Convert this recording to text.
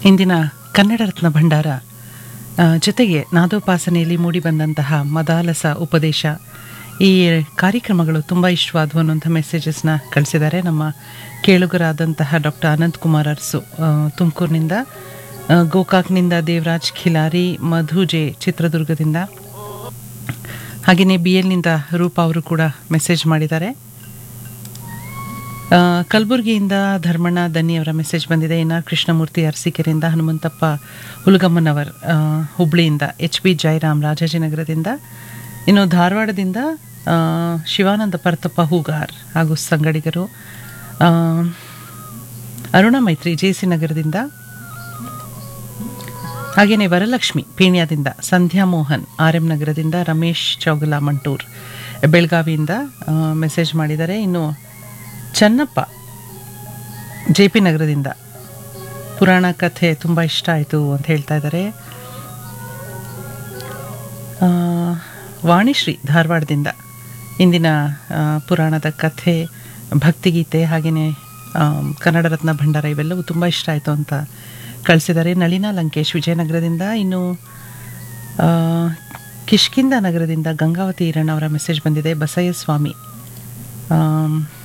ಇಂದಿನ ಕನ್ನಡ ರತ್ನ ಭಂಡಾರ ಆ, ಜೊತೆಗೆ ನಾದೋಪಾಸನೆಯಲ್ಲಿ ಮೂಡಿಬಂದಂತಹ ಮದಾಲಸ ಉಪದೇಶ ಈ ಕಾರ್ಯಕ್ರಮಗಳು ತುಂಬ ಇಷ್ಟವಾದವು ಅನ್ನುವಂಥ ಮೆಸೇಜಸ್ನ ಕಳಿಸಿದ್ದಾರೆ ನಮ್ಮ ಕೇಳುಗರಾದಂತಹ ಡಾಕ್ಟರ್ ಅನಂತ್ ಕುಮಾರ್ ಅರಸು ಆ, ತುಮಕೂರಿನಿಂದ ಆ, ಗೋಕಾಕ್ನಿಂದ ದೇವರಾಜ್ ಖಿಲಾರಿ ಮಧು ಜೆ ಚಿತ್ರದುರ್ಗದಿಂದ ಹಾಗೆಯೇ ಬಿ ಎಲ್ನಿಂದ ರೂಪ ಅವರು ಕೂಡ ಮೆಸೇಜ್ ಮಾಡಿದ್ದಾರೆ ಆ, ಕಲಬುರಗಿಯಿಂದ ಧರ್ಮಣ್ಣ ದನ್ನಿ ಅವರ ಮೆಸೇಜ್ ಬಂದಿದೆ ಇನ್ನು ಕೃಷ್ಣಮೂರ್ತಿ ಅರಸೀಕೆರೆಯಿಂದ ಹನುಮಂತಪ್ಪ ಹುಲಗಮ್ಮನವರ್ ಆ, ಹುಬ್ಳಿಯಿಂದ ಎಚ್ ಬಿ ಜಯರಾಮ್ ರಾಜಾಜಿನಗರದಿಂದ ಇನ್ನು ಧಾರವಾಡದಿಂದ ಆ, ಶಿವಾನಂದ ಪರ್ತಪ್ಪ ಹೂಗಾರ್ ಹಾಗೂ ಸಂಗಡಿಗರು ಆ, ಅರುಣ ಮೈತ್ರಿ ಜೆ ಸಿ ನಗರದಿಂದ ಹಾಗೆಯೇ ವರಲಕ್ಷ್ಮಿ ಪೀಣ್ಯದಿಂದ ಸಂಧ್ಯಾ ಮೋಹನ್ ಆರ್ ಎಂ ನಗರದಿಂದ ರಮೇಶ್ ಚೌಗಲ ಮಂಟೂರ್ ಬೆಳಗಾವಿಯಿಂದ ಆ, ಮೆಸೇಜ್ ಮಾಡಿದ್ದಾರೆ ಇನ್ನು ಚನ್ನಪ್ಪ ಜೆ ಪಿ ನಗರದಿಂದ ಪುರಾಣ ಕಥೆ ತುಂಬ ಇಷ್ಟ ಆಯಿತು ಅಂತ ಹೇಳ್ತಾ ಇದ್ದಾರೆ ಆ, ವಾಣಿಶ್ರೀ ಧಾರವಾಡದಿಂದ ಇಂದಿನ ಆ, ಪುರಾಣದ ಕಥೆ ಭಕ್ತಿಗೀತೆ ಹಾಗೆಯೇ ಕನ್ನಡ ರತ್ನ ಭಂಡಾರ ಇವೆಲ್ಲವೂ ತುಂಬ ಇಷ್ಟ ಆಯಿತು ಅಂತ ಕಳಿಸಿದ್ದಾರೆ ನಳಿನಾ ಲಂಕೇಶ್ ವಿಜಯನಗರದಿಂದ ಇನ್ನು ಆ, ಕಿಷ್ಕಿಂದ ನಗರದಿಂದ ಗಂಗಾವತಿ ಈರಣ್ಣ ಅವರ ಮೆಸೇಜ್ ಬಂದಿದೆ ಬಸಯ್ಯ ಸ್ವಾಮಿ ಆಮ್,